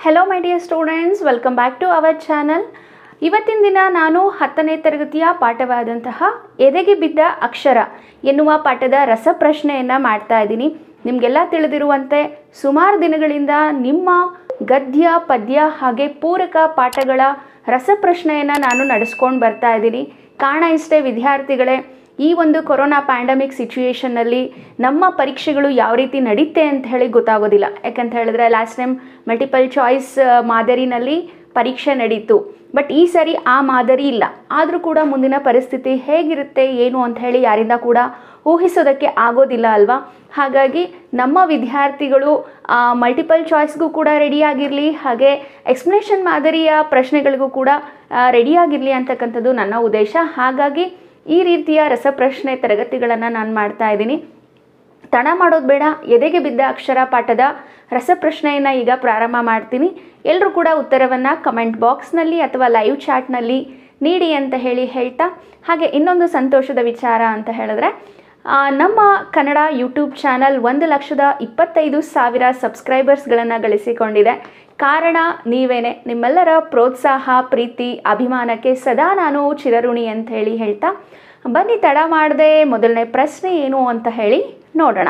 hello my dear students welcome back to our channel ಇವತ್ತಿನ ದಿನ ನಾನು ಹತ್ತನೇ ತರಗತಿಯ ಪಾಠವಾದಂತಹ ಎದೆಗೆ ಬಿದ್ದ ಅಕ್ಷರ ಎನ್ನುವ ಪಾಠದ ರಸಪ್ರಶ್ನೆಯನ್ನು ಮಾಡ್ತಾ ಇದ್ದೀನಿ ನಿಮಗೆಲ್ಲ ತಿಳಿದಿರುವಂತೆ ಸುಮಾರು ದಿನಗಳಿಂದ ನಿಮ್ಮ ಗದ್ಯ ಪದ್ಯ ಹಾಗೆ ಪೂರಕ ಪಾಠಗಳ ರಸಪ್ರಶ್ನೆಯನ್ನು ನಾನು ನಡೆಸ್ಕೊಂಡು ಬರ್ತಾ ಇದ್ದೀನಿ ಕಾರಣ ಇಷ್ಟೇ ವಿದ್ಯಾರ್ಥಿಗಳೇ ಈ ಒಂದು ಕೊರೋನಾ ಪ್ಯಾಂಡಮಿಕ್ ಸಿಚುಯೇಷನ್ನಲ್ಲಿ ನಮ್ಮ ಪರೀಕ್ಷೆಗಳು ಯಾವ ರೀತಿ ನಡೀತೆ ಅಂತ ಹೇಳಿ ಗೊತ್ತಾಗೋದಿಲ್ಲ ಯಾಕಂತ ಹೇಳಿದ್ರೆ ಲಾಸ್ಟ್ ಟೈಮ್ ಮಲ್ಟಿಪಲ್ ಚಾಯ್ಸ್ ಮಾದರಿನಲ್ಲಿ ಪರೀಕ್ಷೆ ನಡೀತು ಬಟ್ ಈ ಸರಿ ಆ ಮಾದರಿ ಇಲ್ಲ ಆದರೂ ಕೂಡ ಮುಂದಿನ ಪರಿಸ್ಥಿತಿ ಹೇಗಿರುತ್ತೆ ಏನು ಅಂತ ಹೇಳಿ ಯಾರಿಂದ ಕೂಡ ಊಹಿಸೋದಕ್ಕೆ ಆಗೋದಿಲ್ಲ ಅಲ್ವಾ ಹಾಗಾಗಿ ನಮ್ಮ ವಿದ್ಯಾರ್ಥಿಗಳು ಮಲ್ಟಿಪಲ್ ಚಾಯ್ಸ್ಗೂ ಕೂಡ ರೆಡಿಯಾಗಿರಲಿ ಹಾಗೆ ಎಕ್ಸ್ಪ್ಲನೇಷನ್ ಮಾದರಿಯ ಪ್ರಶ್ನೆಗಳಿಗೂ ಕೂಡ ರೆಡಿಯಾಗಿರಲಿ ಅಂತಕ್ಕಂಥದ್ದು ನನ್ನ ಉದ್ದೇಶ ಹಾಗಾಗಿ ಈ ರೀತಿಯ ರಸಪ್ರಶ್ನೆ ತರಗತಿಗಳನ್ನು ನಾನು ಮಾಡ್ತಾ ಇದ್ದೀನಿ ತಡ ಮಾಡೋದು ಬೇಡ ಎದೆಗೆ ಬಿದ್ದ ಅಕ್ಷರ ಪಾಠದ ರಸಪ್ರಶ್ನೆಯನ್ನು ಈಗ ಪ್ರಾರಂಭ ಮಾಡ್ತೀನಿ ಎಲ್ಲರೂ ಕೂಡ ಉತ್ತರವನ್ನು ಕಮೆಂಟ್ ಬಾಕ್ಸ್ನಲ್ಲಿ ಅಥವಾ ಲೈವ್ ಚಾಟ್ನಲ್ಲಿ ನೀಡಿ ಅಂತ ಹೇಳಿ ಹೇಳ್ತಾ ಹಾಗೆ ಇನ್ನೊಂದು ಸಂತೋಷದ ವಿಚಾರ ಅಂತ ಹೇಳಿದ್ರೆ ಆ, ನಮ್ಮ ಕನ್ನಡ ಯೂಟ್ಯೂಬ್ ಚಾನಲ್ ಒಂದು ಲಕ್ಷದ ಇಪ್ಪತ್ತೈದು ಸಾವಿರ ಸಬ್ಸ್ಕ್ರೈಬರ್ಸ್ಗಳನ್ನು ಗಳಿಸಿಕೊಂಡಿದೆ ಕಾರಣ ನೀವೇನೆ ನಿಮ್ಮೆಲ್ಲರ ಪ್ರೋತ್ಸಾಹ ಪ್ರೀತಿ ಅಭಿಮಾನಕ್ಕೆ ಸದಾ ನಾನು ಚಿರಋಣಿ ಅಂತ ಹೇಳಿ ಹೇಳ್ತಾ ಬನ್ನಿ ತಡ ಮಾಡದೆ ಮೊದಲನೇ ಪ್ರಶ್ನೆ ಏನು ಅಂತ ಹೇಳಿ ನೋಡೋಣ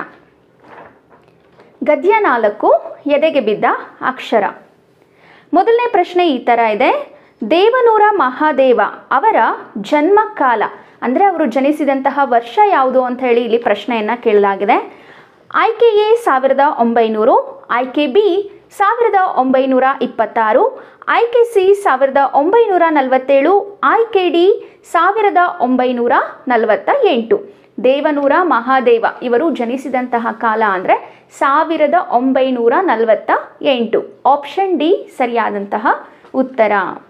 ಗದ್ಯ ನಾಲ್ಕು ಎದೆಗೆ ಬಿದ್ದ ಅಕ್ಷರ ಮೊದಲನೇ ಪ್ರಶ್ನೆ ಈ ಥರ ಇದೆ ದೇವನೂರ ಮಹಾದೇವ ಅವರ ಜನ್ಮಕಾಲ ಅಂದರೆ ಅವರು ಜನಿಸಿದಂತಹ ವರ್ಷ ಯಾವುದು ಅಂತ ಹೇಳಿ ಇಲ್ಲಿ ಪ್ರಶ್ನೆಯನ್ನು ಕೇಳಲಾಗಿದೆ ಆಯ್ಕೆ ಎ ಸಾವಿರದ ಒಂಬೈನೂರು ಆಯ್ಕೆ ಬಿ ಸಾವಿರದ ಒಂಬೈನೂರ ಇಪ್ಪತ್ತಾರು ಆಯ್ಕೆ ಸಿ ಸಾವಿರದ ಒಂಬೈನೂರ ನಲವತ್ತೇಳು ಆಯ್ಕೆ ಡಿ ಸಾವಿರದ ಒಂಬೈನೂರ ನಲವತ್ತ ಎಂಟು ದೇವನೂರ ಮಹಾದೇವ ಇವರು ಜನಿಸಿದಂತಹ ಕಾಲ ಅಂದರೆ ಸಾವಿರದ ಒಂಬೈನೂರ ನಲವತ್ತ ಎಂಟು ಆಪ್ಷನ್ ಡಿ ಸರಿಯಾದಂತಹ ಉತ್ತರ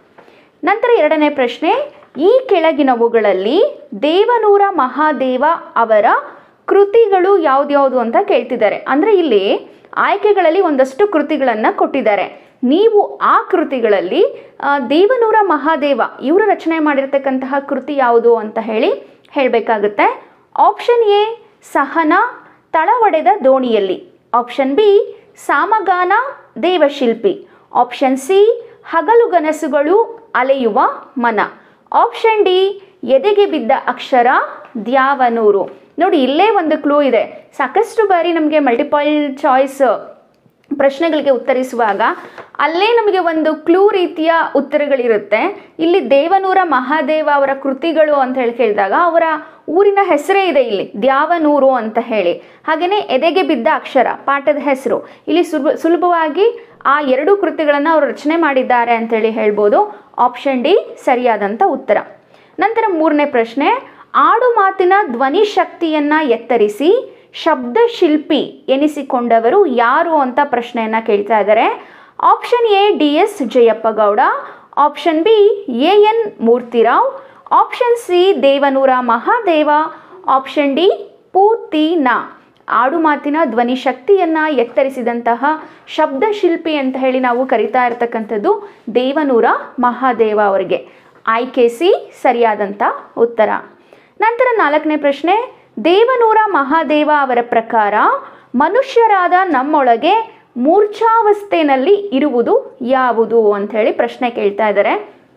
ನಂತರ ಎರಡನೇ ಪ್ರಶ್ನೆ ಈ ಕೆಳಗಿನವುಗಳಲ್ಲಿ ದೇವನೂರ ಮಹಾದೇವ ಅವರ ಕೃತಿಗಳು ಯಾವ್ದ್ಯಾವುದು ಅಂತ ಕೇಳ್ತಿದ್ದಾರೆ ಅಂದರೆ ಇಲ್ಲಿ ಆಯ್ಕೆಗಳಲ್ಲಿ ಒಂದಷ್ಟು ಕೃತಿಗಳನ್ನು ಕೊಟ್ಟಿದ್ದಾರೆ ನೀವು ಆ ಕೃತಿಗಳಲ್ಲಿ ಆ, ದೇವನೂರ ಮಹಾದೇವ ಇವರು ರಚನೆ ಮಾಡಿರ್ತಕ್ಕಂತಹ ಕೃತಿ ಯಾವುದು ಅಂತ ಹೇಳಿ ಹೇಳಬೇಕಾಗುತ್ತೆ ಆಪ್ಷನ್ ಎ ಸಹನ ತಳ ಒಡೆದ ದೋಣಿಯಲ್ಲಿ ಆಪ್ಷನ್ ಬಿ ಸಾಮಗಾನ ದೇವಶಿಲ್ಪಿ ಆಪ್ಷನ್ ಸಿ ಹಗಲುಗನಸುಗಳು ಅಲೆಯುವ ಮನ ಆಪ್ಷನ್ ಡಿ ಎದೆಗೆ ಬಿದ್ದ ಅಕ್ಷರ ದ್ಯಾವನೂರು ನೋಡಿ ಇಲ್ಲೇ ಒಂದು ಕ್ಲೂ ಇದೆ ಸಾಕಷ್ಟು ಬಾರಿ ನಮಗೆ ಮಲ್ಟಿಪಲ್ ಚಾಯ್ಸ್ ಪ್ರಶ್ನೆಗಳಿಗೆ ಉತ್ತರಿಸುವಾಗ ಅಲ್ಲೇ ನಮಗೆ ಒಂದು ಕ್ಲೂ ರೀತಿಯ ಉತ್ತರಗಳಿರುತ್ತೆ ಇಲ್ಲಿ ದೇವನೂರ ಮಹಾದೇವ ಅವರ ಕೃತಿಗಳು ಅಂತ ಹೇಳಿ ಕೇಳಿದಾಗ ಅವರ ಊರಿನ ಹೆಸರೇ ಇದೆ ಇಲ್ಲಿ ದ್ಯಾವನೂರು ಅಂತ ಹೇಳಿ ಹಾಗೆಯೇ ಎದೆಗೆ ಬಿದ್ದ ಅಕ್ಷರ ಪಾಠದ ಹೆಸರು ಇಲ್ಲಿ ಸುಲಭ ಸುಲಭವಾಗಿ ಆ ಎರಡು ಕೃತಿಗಳನ್ನು ಅವರು ರಚನೆ ಮಾಡಿದ್ದಾರೆ ಅಂತೇಳಿ ಹೇಳ್ಬೋದು ಆಪ್ಷನ್ ಡಿ ಸರಿಯಾದಂಥ ಉತ್ತರ ನಂತರ ಮೂರನೇ ಪ್ರಶ್ನೆ ಆಡು ಮಾತಿನ ಧ್ವನಿ ಶಕ್ತಿಯನ್ನ ಎತ್ತರಿಸಿ ಶಬ್ದ ಶಿಲ್ಪಿ ಎನಿಸಿಕೊಂಡವರು ಯಾರು ಅಂತ ಪ್ರಶ್ನೆಯನ್ನ ಕೇಳ್ತಾ ಇದ್ದಾರೆ option A D S Jayappa Gowda option B A N Murthy Rao option C Devanur Mahadeva option D ಪೂತಿನ ಆಡು ಮಾತಿನ ಧ್ವನಿ ಶಕ್ತಿಯನ್ನ ಎತ್ತರಿಸಿದಂತಹ ಶಬ್ದ ಶಿಲ್ಪಿ ಅಂತ ಹೇಳಿ ನಾವು ಕರಿತಾ ಇರತಕ್ಕಂಥದ್ದು ದೇವನೂರ ಮಹಾದೇವ ಅವರಿಗೆ ಆಯ್ಕೆ ಸಿ ಸರಿಯಾದಂಥ ಉತ್ತರ ನಂತರ ನಾಲ್ಕನೇ ಪ್ರಶ್ನೆ ದೇವನೂರ ಮಹಾದೇವ ಅವರ ಪ್ರಕಾರ ಮನುಷ್ಯರಾದ ನಮ್ಮೊಳಗೆ ಮೂರ್ಛಾವಸ್ಥೆಯಲ್ಲಿ ಇರುವುದು ಯಾವುದು ಅಂತ ಹೇಳಿ ಪ್ರಶ್ನೆ ಕೇಳ್ತಾ ಇದ್ದಾರೆ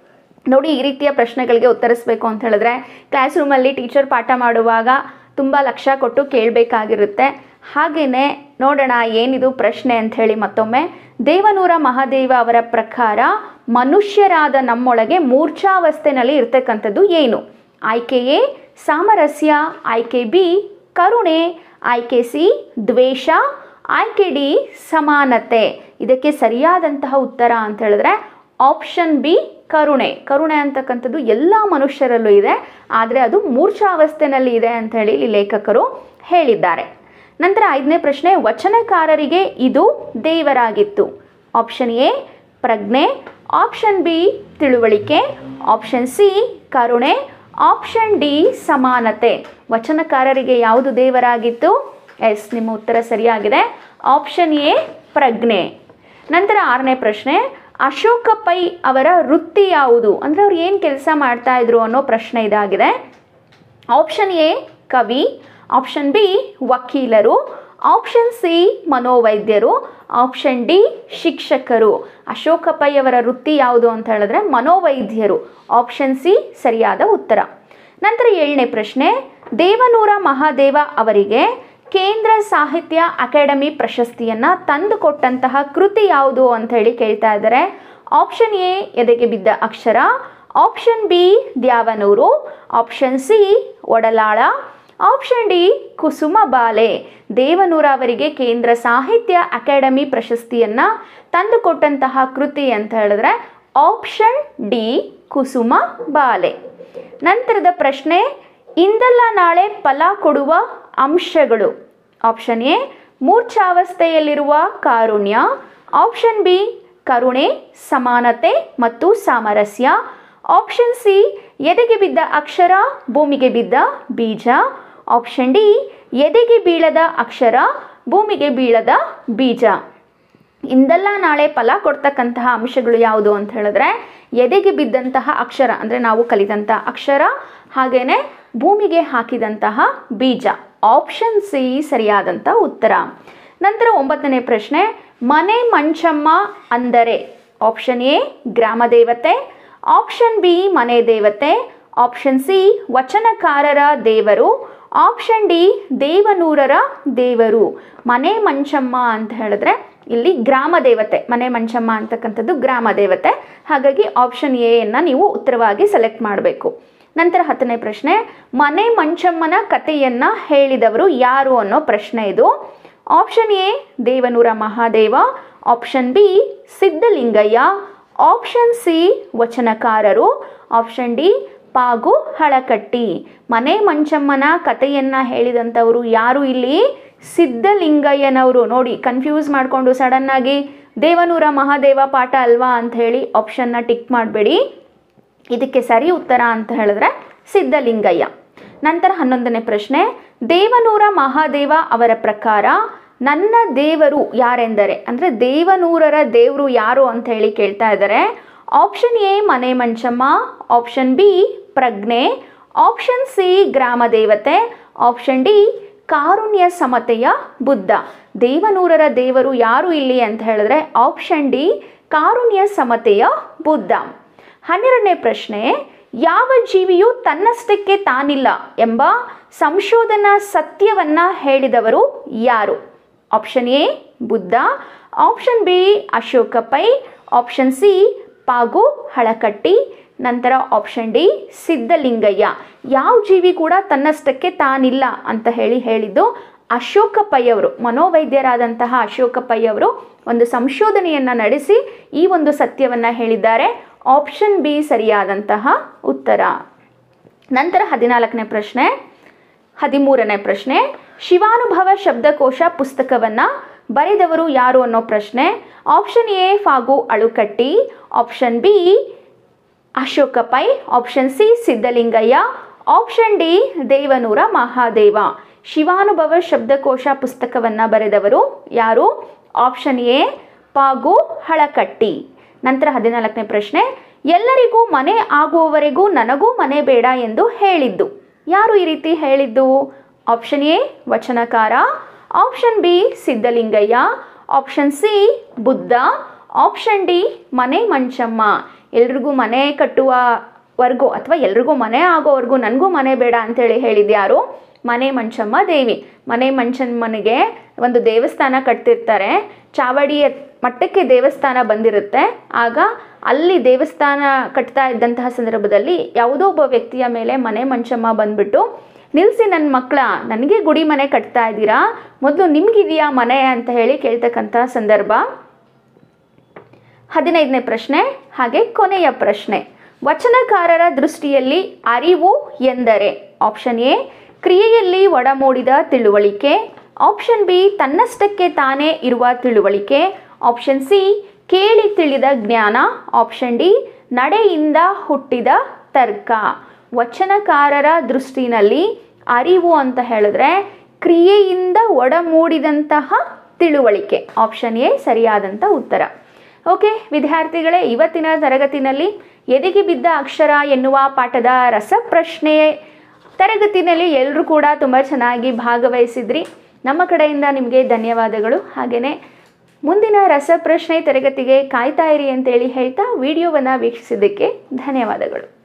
ನೋಡಿ ಈ ರೀತಿಯ ಪ್ರಶ್ನೆಗಳಿಗೆ ಉತ್ತರಿಸಬೇಕು ಅಂತ ಹೇಳಿದ್ರೆ ಕ್ಲಾಸ್ ರೂಮಲ್ಲಿ ಟೀಚರ್ ಪಾಠ ಮಾಡುವಾಗ ತುಂಬ ಲಕ್ಷ್ಯ ಕೊಟ್ಟು ಕೇಳಬೇಕಾಗಿರುತ್ತೆ ಹಾಗೆಯೇ ನೋಡೋಣ ಏನಿದು ಪ್ರಶ್ನೆ ಅಂತ ಹೇಳಿ ಮತ್ತೊಮ್ಮೆ ದೇವನೂರ ಮಹಾದೇವ ಅವರ ಪ್ರಕಾರ ಮನುಷ್ಯರಾದ ನಮ್ಮೊಳಗೆ ಮೂರ್ಛಾವಸ್ಥೆನಲ್ಲಿ ಇರ್ತಕ್ಕಂಥದ್ದು ಏನು ಆಯ್ಕೆ ಎ ಸಾಮರಸ್ಯ ಆಯ್ಕೆ ಬಿ ಕರುಣೆ ಆಯ್ಕೆ ಸಿ ದ್ವೇಷ ಆಯ್ಕೆ ಡಿ ಸಮಾನತೆ ಇದಕ್ಕೆ ಸರಿಯಾದಂತಹ ಉತ್ತರ ಅಂತ ಹೇಳಿದ್ರೆ ಆಪ್ಷನ್ ಬಿ ಕರುಣೆ ಕರುಣೆ ಅಂತಕ್ಕಂಥದ್ದು ಎಲ್ಲ ಮನುಷ್ಯರಲ್ಲೂ ಇದೆ ಆದರೆ ಅದು ಮೂರ್ಛಾವಸ್ಥೆನಲ್ಲಿ ಇದೆ ಅಂತ ಹೇಳಿ ಇಲ್ಲಿ ಲೇಖಕರು ಹೇಳಿದ್ದಾರೆ ನಂತರ ಐದನೇ ಪ್ರಶ್ನೆ ವಚನಕಾರರಿಗೆ ಇದು ದೇವರಾಗಿತ್ತು ಆಪ್ಷನ್ ಎ ಪ್ರಜ್ಞೆ ಆಪ್ಷನ್ ಬಿ ತಿಳುವಳಿಕೆ ಆಪ್ಷನ್ ಸಿ ಕರುಣೆ ಆಪ್ಷನ್ ಡಿ ಸಮಾನತೆ ವಚನಕಾರರಿಗೆ ಯಾವುದು ದೇವರಾಗಿತ್ತು ಎಸ್ ನಿಮ್ಮ ಉತ್ತರ ಸರಿಯಾಗಿದೆ ಆಪ್ಷನ್ ಎ ಪ್ರಜ್ಞೆ ನಂತರ ಆರನೇ ಪ್ರಶ್ನೆ ಅಶೋಕ ಪೈ ಅವರ ವೃತ್ತಿ ಯಾವುದು ಅಂದರೆ ಅವ್ರು ಏನು ಕೆಲಸ ಮಾಡ್ತಾ ಇದ್ರು ಅನ್ನೋ ಪ್ರಶ್ನೆ ಇದಾಗಿದೆ ಆಪ್ಷನ್ ಎ ಕವಿ ಆಪ್ಷನ್ ಬಿ ವಕೀಲರು ಆಪ್ಷನ್ ಸಿ ಮನೋವೈದ್ಯರು ಆಪ್ಷನ್ ಡಿ ಶಿಕ್ಷಕರು ಅಶೋಕ ಪೈ ಅವರ ವೃತ್ತಿ ಯಾವುದು ಅಂತ ಹೇಳಿದ್ರೆ ಮನೋವೈದ್ಯರು ಆಪ್ಷನ್ ಸಿ ಸರಿಯಾದ ಉತ್ತರ ನಂತರ ಏಳನೇ ಪ್ರಶ್ನೆ ದೇವನೂರ ಮಹಾದೇವ ಅವರಿಗೆ ಕೇಂದ್ರ ಸಾಹಿತ್ಯ ಅಕಾಡೆಮಿ ಪ್ರಶಸ್ತಿಯನ್ನು ತಂದುಕೊಟ್ಟಂತಹ ಕೃತಿ ಯಾವುದು ಅಂತ ಹೇಳಿ ಕೇಳ್ತಾ ಇದ್ದಾರೆ ಆಪ್ಷನ್ ಎ ಎದೆಗೆ ಬಿದ್ದ ಅಕ್ಷರ option B Dyavanuru option C Odalala option D Kusuma Bale Devanur ಅವರಿಗೆ ಕೇಂದ್ರ ಸಾಹಿತ್ಯ ಅಕಾಡೆಮಿ ಪ್ರಶಸ್ತಿಯನ್ನ ತಂದುಕೊಟ್ಟಂತಹ ಕೃತಿ ಅಂತ ಹೇಳಿದ್ರೆ ಆಪ್ಷನ್ ಡಿ ಕುಸುಮ ಬಾಲೆ ನಂತರದ ಪ್ರಶ್ನೆ ಇಂದಲ್ಲ ನಾಳೆ ಫಲ ಕೊಡುವ ಅಂಶಗಳು ಆಪ್ಷನ್ ಎ ಮೂರ್ಛಾವಸ್ಥೆಯಲ್ಲಿರುವ ಕಾರುಣ್ಯ ಆಪ್ಷನ್ ಬಿ ಕರುಣೆ ಸಮಾನತೆ ಮತ್ತು ಸಾಮರಸ್ಯ ಆಪ್ಷನ್ ಸಿ ಎದೆಗೆ ಬಿದ್ದ ಅಕ್ಷರ ಭೂಮಿಗೆ ಬಿದ್ದ ಬೀಜ ಆಪ್ಷನ್ ಡಿ ಎದೆಗೆ ಬೀಳದ ಅಕ್ಷರ ಭೂಮಿಗೆ ಬೀಳದ ಬೀಜ ಇಂದಲ್ಲ ನಾಳೆ ಫಲ ಕೊಡ್ತಕ್ಕಂತಹ ಅಂಶಗಳು ಯಾವುದು ಅಂತ ಹೇಳಿದ್ರೆ ಎದೆಗೆ ಬಿದ್ದಂತಹ ಅಕ್ಷರ ಅಂದರೆ ನಾವು ಕಲಿತಂಥ ಅಕ್ಷರ ಹಾಗೇನೆ ಭೂಮಿಗೆ ಹಾಕಿದಂತಹ ಬೀಜ ಆಪ್ಷನ್ ಸಿ ಸರಿಯಾದಂಥ ಉತ್ತರ ನಂತರ ಒಂಬತ್ತನೇ ಪ್ರಶ್ನೆ ಮನೆ ಮಂಚಮ್ಮ ಅಂದರೆ ಆಪ್ಷನ್ ಎ ಗ್ರಾಮ ದೇವತೆ ಆಪ್ಷನ್ ಬಿ ಮನೆ ದೇವತೆ ಆಪ್ಷನ್ ಸಿ ವಚನಕಾರರ ದೇವರು ಆಪ್ಷನ್ ಡಿ ದೇವನೂರರ ದೇವರು ಮನೆ ಮಂಚಮ್ಮ ಅಂತ ಹೇಳಿದ್ರೆ ಇಲ್ಲಿ ಗ್ರಾಮ ದೇವತೆ ಮನೆ ಮಂಚಮ್ಮ ಅಂತಕ್ಕಂಥದ್ದು ಗ್ರಾಮ ದೇವತೆ ಹಾಗಾಗಿ ಆಪ್ಷನ್ ಎಯನ್ನು ನೀವು ಉತ್ತರವಾಗಿ ಸೆಲೆಕ್ಟ್ ಮಾಡಬೇಕು ನಂತರ ಹತ್ತನೇ ಪ್ರಶ್ನೆ ಮನೆ ಮಂಚಮ್ಮನ ಕಥೆಯನ್ನ ಹೇಳಿದವರು ಯಾರು ಅನ್ನೋ ಪ್ರಶ್ನೆ ಇದು option A Devanur Mahadeva option B Siddalingaiah option C ವಚನಕಾರರು ಆಪ್ಷನ್ ಡಿ ಪಾಗು ಹಳಕಟ್ಟಿ ಮನೆ ಮಂಚಮ್ಮನ ಕಥೆಯನ್ನ ಹೇಳಿದಂಥವರು ಯಾರು ಇಲ್ಲಿ ಸಿದ್ಧಲಿಂಗಯ್ಯನವರು ನೋಡಿ ಕನ್ಫ್ಯೂಸ್ ಮಾಡಿಕೊಂಡು ಸಡನ್ನಾಗಿ ದೇವನೂರ ಮಹಾದೇವ ಪಾಠ ಅಲ್ವಾ ಅಂತ ಹೇಳಿ ಆಪ್ಷನ್ನ ಟಿಕ್ ಮಾಡಬೇಡಿ ಇದಕ್ಕೆ ಸರಿ ಉತ್ತರ ಅಂತ ಹೇಳಿದ್ರೆ ಸಿದ್ಧಲಿಂಗಯ್ಯ ನಂತರ ಹನ್ನೊಂದನೇ ಪ್ರಶ್ನೆ ದೇವನೂರ ಮಹಾದೇವ ಅವರ ಪ್ರಕಾರ ನನ್ನ ದೇವರು ಯಾರೆಂದರೆ ಅಂದರೆ ದೇವನೂರರ ದೇವರು ಯಾರು ಅಂತ ಹೇಳಿ ಕೇಳ್ತಾ ಇದ್ದಾರೆ option A Mane Manchamma option B ಪ್ರಜ್ಞೆ ಆಪ್ಷನ್ ಸಿ ಗ್ರಾಮ ದೇವತೆ ಆಪ್ಷನ್ ಡಿ ಕಾರುಣ್ಯ ಸಮತೆಯ ಬುದ್ಧ ದೇವನೂರರ ದೇವರು ಯಾರು ಇಲ್ಲಿ ಅಂತ ಹೇಳಿದ್ರೆ ಆಪ್ಷನ್ ಡಿ ಕಾರುಣ್ಯ ಸಮತೆಯ ಬುದ್ಧ ಹನ್ನೆರಡನೇ ಪ್ರಶ್ನೆ ಯಾವ ಜೀವಿಯು ತನ್ನಷ್ಟಕ್ಕೆ ತಾನಿಲ್ಲ ಎಂಬ ಸಂಶೋಧನಾ ಸತ್ಯವನ್ನ ಹೇಳಿದವರು ಯಾರು option A Buddha option B Ashoka Pai option C Pagu Halakatti ನಂತರ ಆಪ್ಷನ್ ಡಿ ಸಿದ್ಧಲಿಂಗಯ್ಯ ಯಾವ ಜೀವಿ ಕೂಡ ತನ್ನಷ್ಟಕ್ಕೆ ತಾನಿಲ್ಲ ಅಂತ ಹೇಳಿ ಹೇಳಿದ್ದು ಅಶೋಕ ಪೈ ಅವರು ಮನೋವೈದ್ಯರಾದಂತಹ ಅಶೋಕ ಪೈ ಅವರು ಒಂದು ಸಂಶೋಧನೆಯನ್ನು ನಡೆಸಿ ಈ ಒಂದು ಸತ್ಯವನ್ನು ಹೇಳಿದ್ದಾರೆ ಆಪ್ಷನ್ ಬಿ ಸರಿಯಾದಂತಹ ಉತ್ತರ ನಂತರ ಹದಿನಾಲ್ಕನೇ ಪ್ರಶ್ನೆ ಹದಿಮೂರನೇ ಪ್ರಶ್ನೆ ಶಿವಾನುಭವ ಶಬ್ದಕೋಶ ಪುಸ್ತಕವನ್ನು ಬರೆದವರು ಯಾರು ಅನ್ನೋ ಪ್ರಶ್ನೆ option A Fagu Halakatti option B Ashoka Pai option C Siddalingaiah option D Devanur Mahadeva Shivanubhava Shabdakosha ಪುಸ್ತಕವನ್ನು ಬರೆದವರು ಯಾರು ಆಪ್ಷನ್ ಎ ಪಾಗು ಹಳಕಟ್ಟಿ ನಂತರ ಹದಿನಾಲ್ಕನೇ ಪ್ರಶ್ನೆ ಎಲ್ಲರಿಗೂ ಮನೆ ಆಗುವವರೆಗೂ ನನಗೂ ಮನೆ ಬೇಡ ಎಂದು ಹೇಳಿದ್ದು ಯಾರು ಈ ರೀತಿ ಹೇಳಿದ್ದು ಆಪ್ಷನ್ ಎ ವಚನಕಾರ option B Siddalingaiah option C Buddha option D Mane Manchamma ಎಲ್ರಿಗೂ ಮನೆ ಕಟ್ಟುವವರೆಗೂ ಅಥವಾ ಎಲ್ರಿಗೂ ಮನೆ ಆಗೋವರೆಗೂ ನನಗೂ ಮನೆ ಬೇಡ ಅಂತೇಳಿ ಹೇಳಿದ್ಯಾರು ಮನೆ ಮಂಚಮ್ಮ ದೇವಿ ಮನೆ ಮಂಚಮ್ಮನಿಗೆ ಒಂದು ದೇವಸ್ಥಾನ ಕಟ್ತಿರ್ತಾರೆ ಚಾವಡಿಯ ಮಟ್ಟಕ್ಕೆ ದೇವಸ್ಥಾನ ಬಂದಿರುತ್ತೆ ಆಗ ಅಲ್ಲಿ ದೇವಸ್ಥಾನ ಕಟ್ತಾ ಇದ್ದಂತಹ ಸಂದರ್ಭದಲ್ಲಿ ಯಾವುದೋ ಒಬ್ಬ ವ್ಯಕ್ತಿಯ ಮೇಲೆ ಮನೆ ಮಂಚಮ್ಮ ಬಂದ್ಬಿಟ್ಟು ನಿಲ್ಲಿಸಿ ನನ್ನ ಮಕ್ಕಳ ನನಗೆ ಗುಡಿ ಮನೆ ಕಟ್ತಾ ಇದ್ದೀರಾ ಮೊದಲು ನಿಮ್ಗಿದೆಯಾ ಮನೆ ಅಂತ ಹೇಳಿ ಕೇಳ್ತಕ್ಕಂಥ ಸಂದರ್ಭ ಹದಿನೈದನೇ ಪ್ರಶ್ನೆ ಹಾಗೆ ಕೊನೆಯ ಪ್ರಶ್ನೆ ವಚನಕಾರರ ದೃಷ್ಟಿಯಲ್ಲಿ ಅರಿವು ಎಂದರೆ ಆಪ್ಷನ್ ಎ ಕ್ರಿಯೆಯಲ್ಲಿ ಒಡಮೂಡಿದ ತಿಳುವಳಿಕೆ ಆಪ್ಷನ್ ಬಿ ತನ್ನಷ್ಟಕ್ಕೆ ತಾನೇ ಇರುವ ತಿಳುವಳಿಕೆ ಆಪ್ಷನ್ ಸಿ ಕೇಳಿ ತಿಳಿದ ಜ್ಞಾನ ಆಪ್ಷನ್ ಡಿ ನಡೆಯಿಂದ ಹುಟ್ಟಿದ ತರ್ಕ ವಚನಕಾರರ ದೃಷ್ಟಿನಲ್ಲಿ ಅರಿವು ಅಂತ ಹೇಳಿದ್ರೆ ಕ್ರಿಯೆಯಿಂದ ಒಡಮೂಡಿದಂತಹ ತಿಳುವಳಿಕೆ ಆಪ್ಷನ್ ಎ ಸರಿಯಾದಂಥ ಉತ್ತರ ಓಕೆ ವಿದ್ಯಾರ್ಥಿಗಳೇ ಇವತ್ತಿನ ತರಗತಿನಲ್ಲಿ ಎದೆಗೆ ಬಿದ್ದ ಅಕ್ಷರ ಎನ್ನುವ ಪಾಠದ ರಸಪ್ರಶ್ನೆ ತರಗತಿನಲ್ಲಿ ಎಲ್ಲರೂ ಕೂಡ ತುಂಬ ಚೆನ್ನಾಗಿ ಭಾಗವಹಿಸಿದ್ರಿ ನಮ್ಮ ಕಡೆಯಿಂದ ನಿಮಗೆ ಧನ್ಯವಾದಗಳು ಹಾಗೆಯೇ ಮುಂದಿನ ರಸಪ್ರಶ್ನೆ ತರಗತಿಗೆ ಕಾಯ್ತಾ ಇರಿ ಅಂತೇಳಿ ಹೇಳ್ತಾ ವಿಡಿಯೋವನ್ನು ವೀಕ್ಷಿಸಿದ್ದಕ್ಕೆ ಧನ್ಯವಾದಗಳು